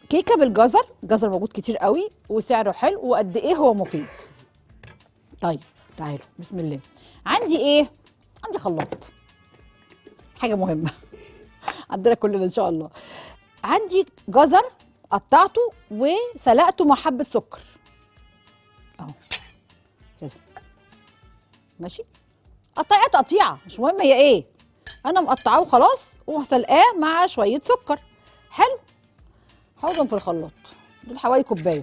كيكه بالجزر الجزر موجود كتير قوي وسعره حلو وقد ايه هو مفيد طيب تعالوا بسم الله عندي ايه عندي خلاط حاجه مهمه عندنا كلنا ان شاء الله عندي جزر قطعته وسلقته مع حبه سكر اهو كده ماشي قطعت تقطيعه مش مهم هي ايه انا مقطعاه وخلاص وسلقاه مع شويه سكر حلو حطهم في الخلاط دول حوالي كوبايه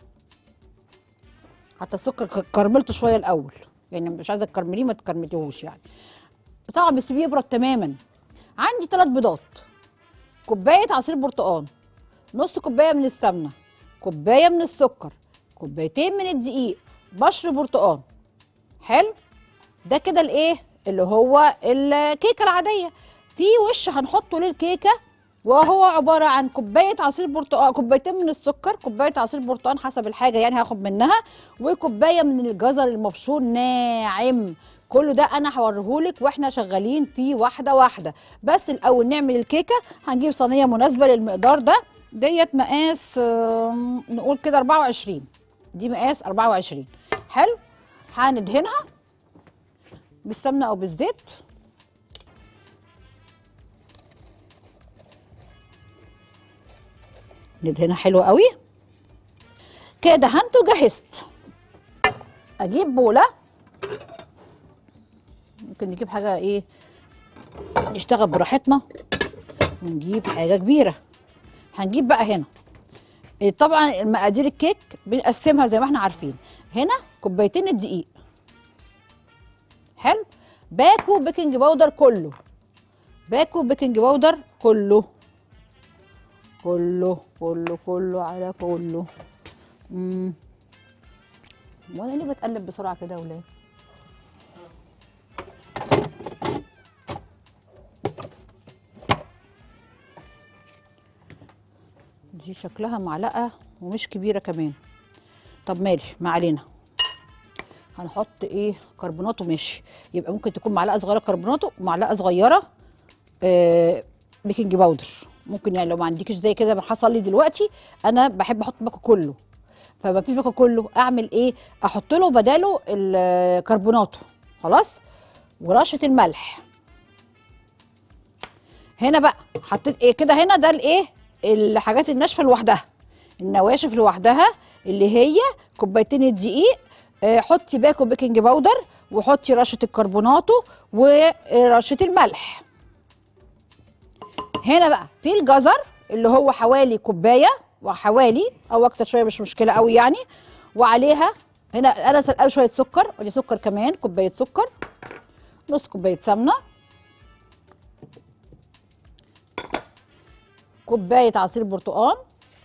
حتى السكر ك- كرملته شويه الاول يعني مش عايزه تكرمليه ما تكرمليهوش يعني طبعا بتسيبيه يبرد تماما عندي ثلاث بيضات كوبايه عصير برتقال نص كوبايه من السمنه كوبايه من السكر كوبايتين من الدقيق بشر برتقال حلو ده كده الايه اللي هو الكيكه العاديه في وش هنحطه للكيكه وهو عباره عن كوبايه عصير برتقال كوبايتين من السكر كوبايه عصير برتقال حسب الحاجه يعني هاخد منها وكوبايه من الجزر المبشور ناعم كله ده انا هوريهولك واحنا شغالين فيه واحده واحده بس الاول نعمل الكيكه هنجيب صينيه مناسبه للمقدار ده ديت مقاس آم، نقول كده 24 دي مقاس 24 حلو هندهنها بالسمنه او بالزيت ندهنها حلو قوي كده دهنت وجهزت اجيب بوله ممكن نجيب حاجه ايه نشتغل براحتنا ونجيب حاجه كبيره هنجيب بقى هنا إيه طبعا المقادير الكيك بنقسمها زي ما احنا عارفين هنا كوبايتين الدقيق حلو باكو بيكنج باودر كله باكو بيكنج باودر كله كله كله كله على كله امم وانا ليه بتقلب بسرعه كده يا ولاد دي شكلها معلقه ومش كبيره كمان طب مالي ما علينا هنحط ايه كربوناتو ماشي يبقى ممكن تكون معلقه صغيره كربوناتو ومعلقه صغيره آه بيكنج باودر ممكن يعني لو ما عندكش زي كده ما حصل لي دلوقتي انا بحب احط باكو كله فما فيش باكو كله اعمل ايه احط له بداله الكربوناتو خلاص ورشه الملح هنا بقى حطيت ايه كده هنا ده الايه الحاجات الناشفه لوحدها النواشف لوحدها اللي هي كوبايتين الدقيق آه، حطي باكو بيكنج باودر وحطي رشه الكربوناتو ورشه الملح هنا بقى في الجزر اللي هو حوالي كوبايه وحوالي او اكتر شويه مش مشكله قوي يعني وعليها هنا انا سلقاه شويه سكر ودي سكر كمان كوبايه سكر نص كوبايه سمنه كوبايه عصير برتقال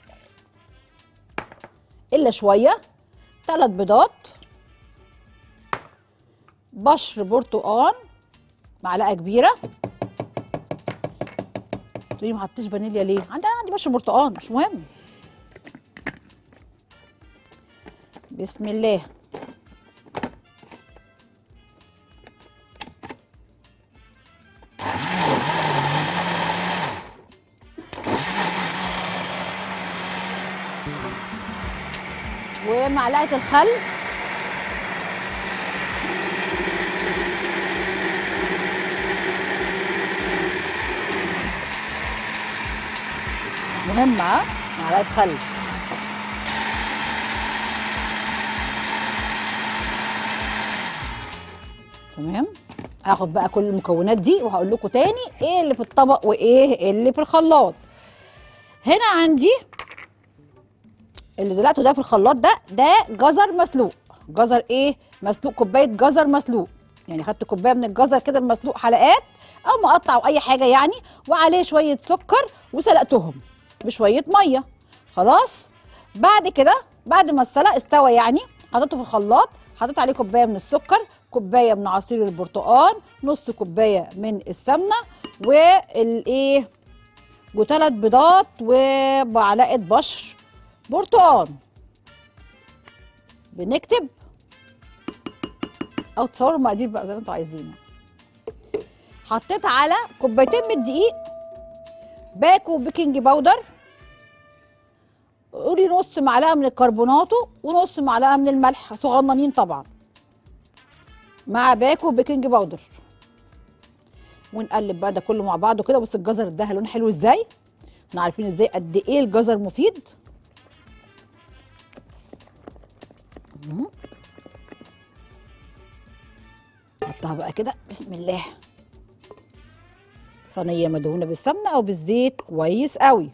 الا شويه ثلاث بيضات بشر برتقال معلقه كبيره تقولي ما حطيتش فانيليا ليه عندي عندي بشر برتقال مش مهم بسم الله ومعلقه الخل مهمة ها؟ معلقة خل تمام هاخد بقى كل المكونات دي وهقول لكم تاني ايه اللي في الطبق وايه اللي في الخلاط هنا عندي اللي دلقته ده في الخلاط ده ده جزر مسلوق جزر ايه مسلوق كوبايه جزر مسلوق يعني خدت كوبايه من الجزر كده المسلوق حلقات او مقطع او اي حاجه يعني وعليه شويه سكر وسلقتهم بشويه ميه خلاص بعد كده بعد ما السلق استوى يعني حطيته في الخلاط حطيت عليه كوبايه من السكر كوبايه من عصير البرتقال نص كوبايه من السمنه والايه وثلاث بيضات ومعلقه بشر برتقال بنكتب او تصوروا المقادير بقى زي ما انتوا عايزين حطيت على كوبايتين من الدقيق باكو بيكنج باودر حوالي نص معلقه من الكربوناتو ونص معلقه من الملح صغننين طبعا مع باكو بيكنج باودر ونقلب بقى ده كله مع بعضه كده بص الجزر ده لونه حلو ازاي احنا عارفين ازاي قد ايه الجزر مفيد مم. نحطها بقى كده بسم الله صينيه مدهونه بالسمنه او بالزيت كويس قوي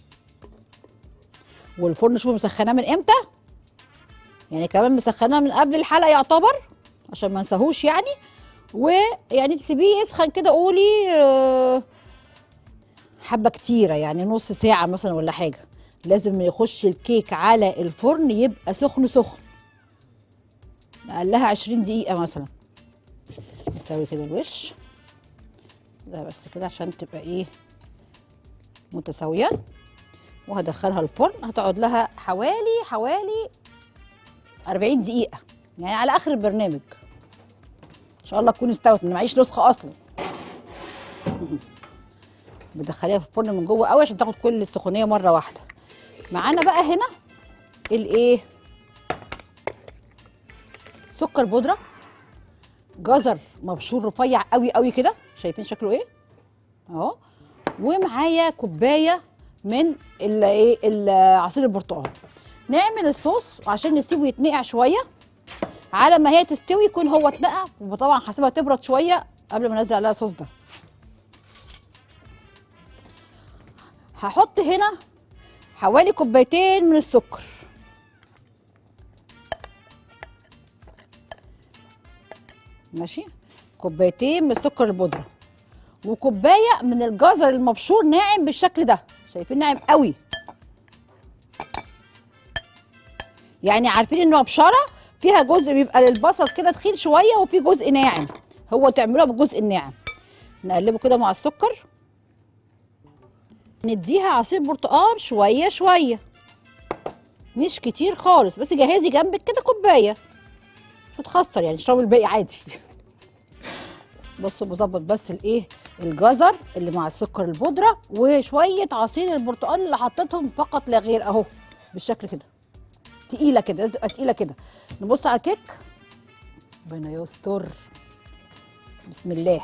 والفرن شوفوا مسخناه من امتى يعني كمان مسخناه من قبل الحلقه يعتبر عشان ما نساهوش يعني ويعني تسيبيه يسخن كده قولي آه، حبه كتيره يعني نص ساعه مثلا ولا حاجه لازم يخش الكيك على الفرن يبقى سخن سخن اقلها 20 دقيقه مثلا نسوي كده الوش ده بس كده عشان تبقى ايه متساويه وهدخلها الفرن هتقعد لها حوالي حوالي 40 دقيقه يعني على اخر البرنامج ان شاء الله تكون استوت ما معيش نسخه اصلا بتدخليها في الفرن من جوه قوي عشان تاخد كل السخونيه مره واحده معانا بقى هنا الايه سكر بودره جزر مبشور رفيع قوي قوي كده شايفين شكله ايه اهو ومعايا كوبايه من ال- ايه ال- عصير البرتقال نعمل الصوص عشان نسيبه يتنقع شويه على ما هي تستوي يكون هو اتنقع وطبعا هسيبها تبرد شويه قبل ما انزل عليها الصوص ده هحط هنا حوالي كوبايتين من السكر ماشي كوبايتين من السكر البودره وكوبايه من الجزر المبشور ناعم بالشكل ده شايفين ناعم قوي يعني عارفين ان مبشره فيها جزء بيبقى للبصل كده تخين شويه وفي جزء ناعم هو تعملوها بالجزء الناعم نقلبه كده مع السكر نديها عصير برتقال شويه شويه مش كتير خالص بس جهزي جنبك كده كوبايه مش هتخسر يعني اشربي الباقي عادي بصوا بظبط بس الايه الجزر اللي مع السكر البودره وشويه عصير البرتقال اللي حطيتهم فقط لا غير اهو بالشكل كده تقيله كده لازم تبقى تقيله كده نبص على الكيك ربنا يستر بسم الله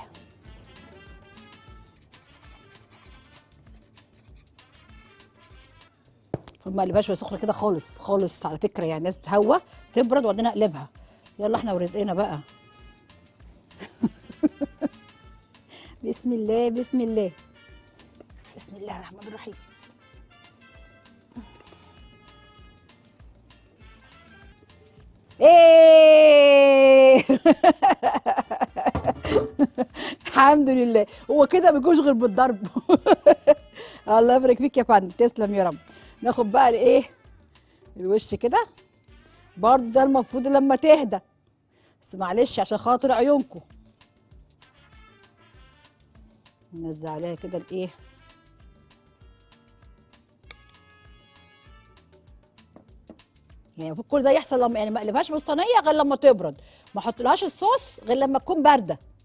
المفروض ما اقلبهاش وهي سخنه كده خالص خالص على فكره يعني لازم تهوى تبرد وبعدين اقلبها يلا احنا ورزقنا بقى بسم الله بسم الله بسم الله الرحمن الرحيم ايه الحمد لله هو كده ما بيجوش غير بالضرب الله يبارك فيك يا فندم تسلم يا رب ناخد بقى الايه الوش كده برضه ده المفروض لما تهدى بس معلش عشان خاطر عيونكم ننزل عليها كده الايه يعني المفروض كل ده يحصل لما يعني ما اقلبهاش بالصينيه غير لما تبرد ما احطلهاش الصوص غير لما تكون بارده